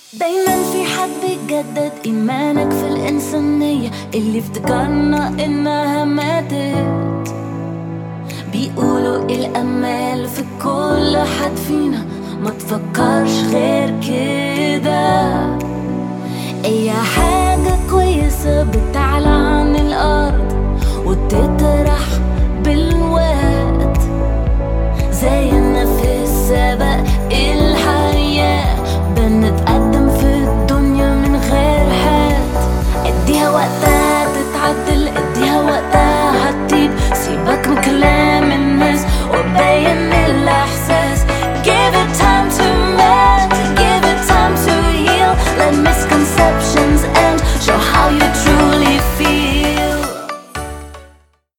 دايما في حد بيجدد إيمانك في الإنسانية اللي افتكرنا إنها ماتت بيقولوا الأمال في كل حد فينا ما تفكرش غير كده أي حاجة كويسة بتعلى عن الأرض وتطرح بالوقت زينا في السبق اللي